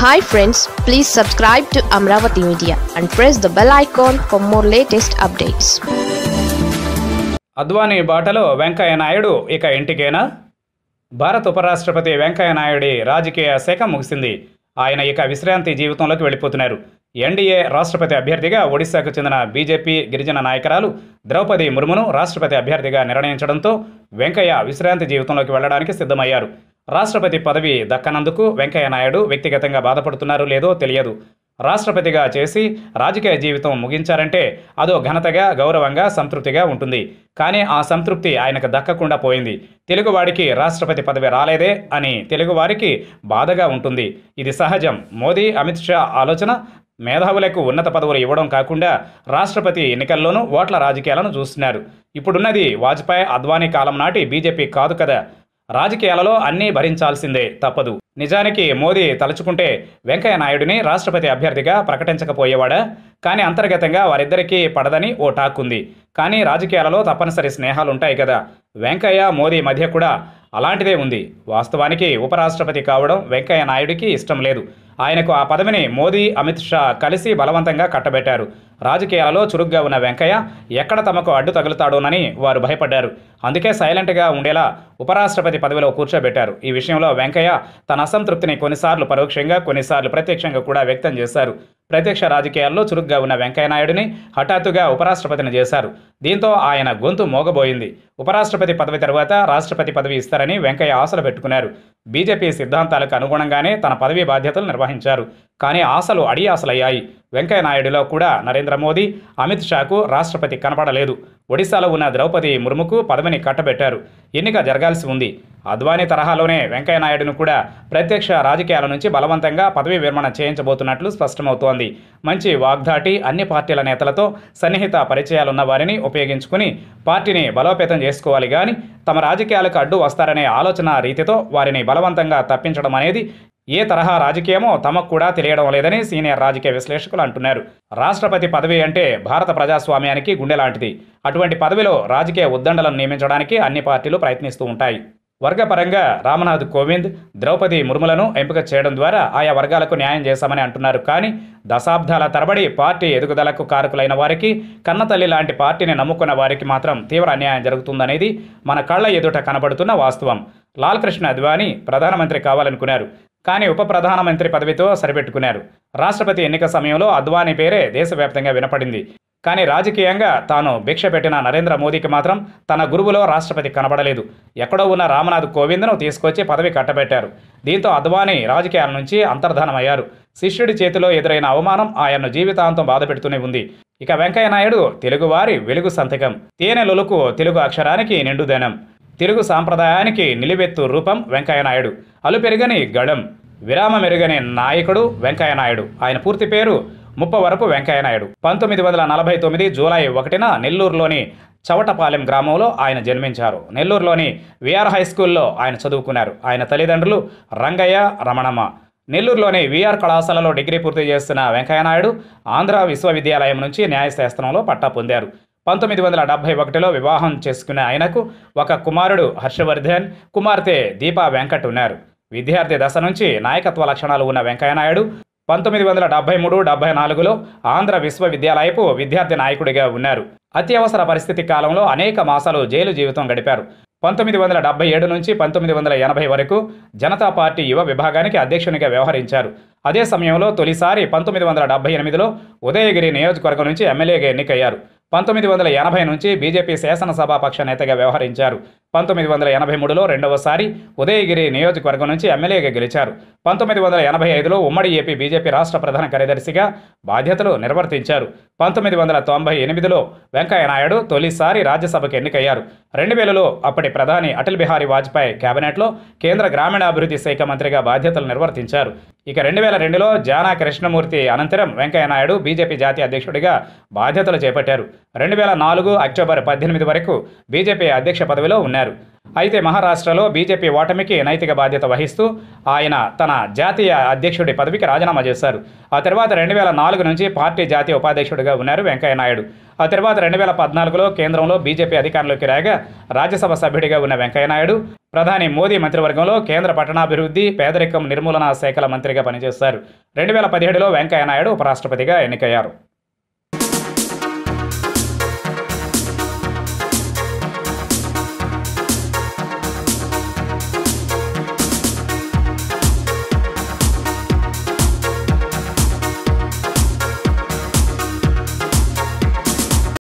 hi friends please subscribe to Amaravati media and press the bell icon for more latest updates Advani బాటలో వెంకయ్య నాయుడు ఇక ఇంటికేనా భారత ఉపరాష్ట్రపతి వెంకయ్య నాయుడి రాజకీయ శాఖ ముగిసింది ఆయన ఇక విశ్రాంతి జీవితంలోకి వెళ్ళిపోతున్నారు ఎన్డీఏ రాష్ట్రపతి అభ్యర్థిగా ఒడిశాకు చెందిన బీజేపీ గిరిజన నాయకురాలు ద్రౌపది ముర్మును రాష్ట్రపతి అభ్యర్థిగా నిర్ణయించడంతో వెంకయ్య విశ్రాంతి జీవితంలోకి వెళ్లడానికి సిద్ధమయ్యారు రాష్ట్రపతి పదవి దక్కనందుకు వెంకయ్య నాయుడు వ్యక్తిగతంగా బాధపడుతున్నారో లేదో తెలియదు రాష్ట్రపతిగా చేసి రాజకీయ జీవితం ముగించారంటే అదో ఘనతగా గౌరవంగా సంతృప్తిగా ఉంటుంది కానీ ఆ సంతృప్తి ఆయనకు దక్కకుండా పోయింది తెలుగువాడికి రాష్ట్రపతి పదవి రాలేదే అని తెలుగువారికి బాధగా ఉంటుంది ఇది సహజం మోదీ అమిత్ షా ఆలోచన మేధావులకు ఉన్నత పదవులు ఇవ్వడం కాకుండా రాష్ట్రపతి ఎన్నికల్లోనూ ఓట్ల రాజకీయాలను చూస్తున్నారు ఇప్పుడున్నది వాజ్పేయి అద్వానీ కాలం నాటి బీజేపీ కాదు కదా రాజకీయాలలో అన్నీ భరించాల్సిందే తప్పదు నిజానికి మోదీ తలుచుకుంటే వెంకయ్య నాయుడిని రాష్ట్రపతి అభ్యర్థిగా ప్రకటించకపోయేవాడా కానీ అంతర్గతంగా వారిద్దరికీ పడదని ఓ టాక్ ఉంది కానీ రాజకీయాలలో తప్పనిసరి స్నేహాలు ఉంటాయి కదా వెంకయ్య మోదీ మధ్య కూడా అలాంటిదే ఉంది వాస్తవానికి ఉపరాష్ట్రపతి కావడం వెంకయ్య నాయుడికి ఇష్టం లేదు ఆయనకు ఆ పదవిని మోదీ అమిత్ షా కలిసి బలవంతంగా కట్టబెట్టారు రాజకీయాలలో చురుగ్గా ఉన్న వెంకయ్య ఎక్కడ తమకు అడ్డు తగులుతాడోనని వారు భయపడ్డారు అందుకే సైలెంట్గా ఉండేలా ఉపరాష్ట్రపతి పదవిలో కూర్చోబెట్టారు ఈ విషయంలో వెంకయ్య తన అసంతృప్తిని కొన్నిసార్లు పరోక్షంగా కొన్నిసార్లు ప్రత్యక్షంగా కూడా వ్యక్తం చేశారు ప్రత్యక్ష రాజకీయాల్లో చురుగ్గా ఉన్న వెంకయ్య నాయుడిని హఠాత్తుగా ఉపరాష్ట్రపతిని చేశారు దీంతో ఆయన గొంతు మోగబోయింది ఉపరాష్ట్రపతి పదవి తర్వాత రాష్ట్రపతి పదవి ఇస్తారని వెంకయ్య ఆశలు పెట్టుకున్నారు బీజేపీ సిద్ధాంతాలకు అనుగుణంగానే తన పదవీ బాధ్యతలు నిర్వహించారు కానీ ఆశలు అడియాసలయ్యాయి వెంకయ్య నాయుడులో కూడా నరేంద్ర మోదీ అమిత్ షాకు రాష్ట్రపతి కనపడలేదు ఒడిశాలో ఉన్న ద్రౌపది ముర్ముకు పదవిని కట్టబెట్టారు ఎన్నిక జరగాల్సి ఉంది అద్వానీ తరహాలోనే వెంకయ్య నాయుడును కూడా ప్రత్యక్ష రాజకీయాల నుంచి బలవంతంగా పదవీ విరమణ చేయించబోతున్నట్లు స్పష్టమవుతోంది మంచి వాగ్దాటి అన్ని పార్టీల నేతలతో సన్నిహిత పరిచయాలున్న వారిని ఉపయోగించుకుని పార్టీని బలోపేతం చేసుకోవాలి కానీ తమ రాజకీయాలకు అడ్డు వస్తారనే ఆలోచన రీతితో వారిని బలవంతంగా తప్పించడం అనేది ఏ తరహా రాజకీయమో తమకు కూడా తెలియడం లేదని సీనియర్ రాజకీయ విశ్లేషకులు అంటున్నారు రాష్ట్రపతి పదవి అంటే భారత ప్రజాస్వామ్యానికి గుండె లాంటిది అటువంటి పదవిలో రాజకీయ ఉద్దండలను నియమించడానికి అన్ని పార్టీలు ప్రయత్నిస్తూ ఉంటాయి వర్గపరంగా రామనాథ్ కోవింద్ ద్రౌపది ముర్ములను ఎంపిక చేయడం ద్వారా ఆయా వర్గాలకు న్యాయం చేశామని అంటున్నారు కానీ దశాబ్దాల తరబడి పార్టీ ఎదుగుదలకు కారకులైన వారికి కన్నతల్లి లాంటి పార్టీని నమ్ముకున్న వారికి మాత్రం తీవ్ర అన్యాయం జరుగుతుందనేది మన కళ్ళ ఎదుట కనబడుతున్న వాస్తవం లాల్ కృష్ణ అద్వానీ ప్రధానమంత్రి కావాలనుకున్నారు కానీ ఉప ప్రధానమంత్రి పదవితో సరిపెట్టుకున్నారు రాష్ట్రపతి ఎన్నిక సమయంలో అద్వానీ పేరే దేశవ్యాప్తంగా వినపడింది కానీ రాజకీయంగా తాను భిక్ష పెట్టిన నరేంద్ర మోదీకి మాత్రం తన గురువులో రాష్ట్రపతి కనబడలేదు ఎక్కడో ఉన్న రామనాథ్ కోవింద్ను తీసుకొచ్చి పదవి కట్టబెట్టారు దీంతో అద్వానీ రాజకీయాల నుంచి అంతర్ధానమయ్యారు శిష్యుడి చేతిలో ఎదురైన అవమానం ఆయన్ను జీవితాంతం బాధపెడుతూనే ఉంది ఇక వెంకయ్య నాయుడు తెలుగువారి వెలుగు సంతకం తేనె లొలుకు తెలుగు అక్షరానికి నిండుదనం తెలుగు సాంప్రదాయానికి నిలివెత్తు రూపం వెంకయ్య నాయుడు అలుపెరుగని గడం విరామమెరుగని నాయకుడు వెంకయ్య నాయుడు ఆయన పూర్తి పేరు ముప్పవరపు వెంకయ్య నాయుడు పంతొమ్మిది వందల నలభై తొమ్మిది జూలై ఒకటిన నెల్లూరులోని చవటపాలెం గ్రామంలో ఆయన జన్మించారు నెల్లూరులోని విఆర్ హై స్కూల్లో ఆయన చదువుకున్నారు ఆయన తల్లిదండ్రులు రంగయ్య రమణమ్మ నెల్లూరులోని విఆర్ కళాశాలలో డిగ్రీ పూర్తి చేస్తున్న వెంకయ్య నాయుడు ఆంధ్ర విశ్వవిద్యాలయం నుంచి న్యాయశాస్త్రంలో పట్టా పొందారు పంతొమ్మిది వందల డెబ్బై ఒకటిలో వివాహం చేసుకున్న ఆయనకు ఒక కుమారుడు హర్షవర్ధన్ కుమార్తె దీపా వెంకట్ ఉన్నారు విద్యార్థి దశ నుంచి నాయకత్వ లక్షణాలు ఉన్న వెంకయ్య నాయుడు పంతొమ్మిది వందల డెబ్బై మూడు డెబ్బై నాలుగులో ఆంధ్ర విశ్వవిద్యాలయపు విద్యార్థి నాయకుడిగా ఉన్నారు అత్యవసర పరిస్థితి కాలంలో అనేక మాసాలు జైలు జీవితం గడిపారు పంతొమ్మిది వందల డెబ్బై ఏడు నుంచి పంతొమ్మిది వందల ఎనభై వరకు జనతా పార్టీ యువ విభాగానికి అధ్యక్షునిగా వ్యవహరించారు అదే సమయంలో తొలిసారి పంతొమ్మిది వందల డెబ్బై ఎనిమిదిలో ఉదయగిరి నియోజకవర్గం నుంచి ఎమ్మెల్యేగా ఎన్నికయ్యారు పంతొమ్మిది వందల ఎనభై నుంచి బీజేపీ శాసనసభాపక్ష నేతగా వ్యవహరించారు పంతొమ్మిది వందల ఎనభై మూడులో రెండవసారి ఉదయగిరి నియోజకవర్గం నుంచి ఎమ్మెల్యేగా గెలిచారు పంతొమ్మిది వందల ఎనభై ఐదులో ఉమ్మడి ఏపీ బీజేపీ రాష్ట్ర ప్రధాన కార్యదర్శిగా బాధ్యతలు నిర్వర్తించారు పంతొమ్మిది వందల తొంభై ఎనిమిదిలో వెంకయ్య నాయుడు తొలిసారి రాజ్యసభకు ఎన్నికయ్యారు రెండు వేలలో అప్పటి ప్రధాని అటల్ బిహారీ వాజ్పేయి కేబినెట్లో కేంద్ర గ్రామీణాభివృద్ధి శాఖ మంత్రిగా బాధ్యతలు నిర్వర్తించారు ఇక రెండు వేల రెండులో జానా కృష్ణమూర్తి అనంతరం వెంకయ్య నాయుడు బీజేపీ జాతీయ అధ్యక్షుడిగా బాధ్యతలు చేపట్టారు రెండు వేల నాలుగు అక్టోబర్ పద్దెనిమిది వరకు బీజేపీ అధ్యక్ష పదవిలో ఉన్నారు ఉన్నారు అయితే మహారాష్ట్రలో బీజేపీ ఓటమికి నైతిక బాధ్యత వహిస్తూ ఆయన తన జాతీయ అధ్యక్షుడి పదవికి రాజీనామా చేశారు ఆ తర్వాత రెండు వేల నాలుగు నుంచి పార్టీ జాతీయ ఉపాధ్యక్షుడిగా ఉన్నారు వెంకయ్యనాయుడు ఆ తర్వాత రెండు వేల పద్నాలుగులో కేంద్రంలో బీజేపీ అధికారంలోకి రాగా రాజ్యసభ సభ్యుడిగా ఉన్న వెంకయ్యనాయుడు ప్రధాని మోదీ మంత్రివర్గంలో కేంద్ర పట్టణాభివృద్ధి పేదరికం నిర్మూలన శాఖల మంత్రిగా పనిచేశారు రెండు వేల పదిహేడులో వెంకయ్యనాయుడు ఉపరాష్ట్రపతిగా ఎన్నికయ్యారు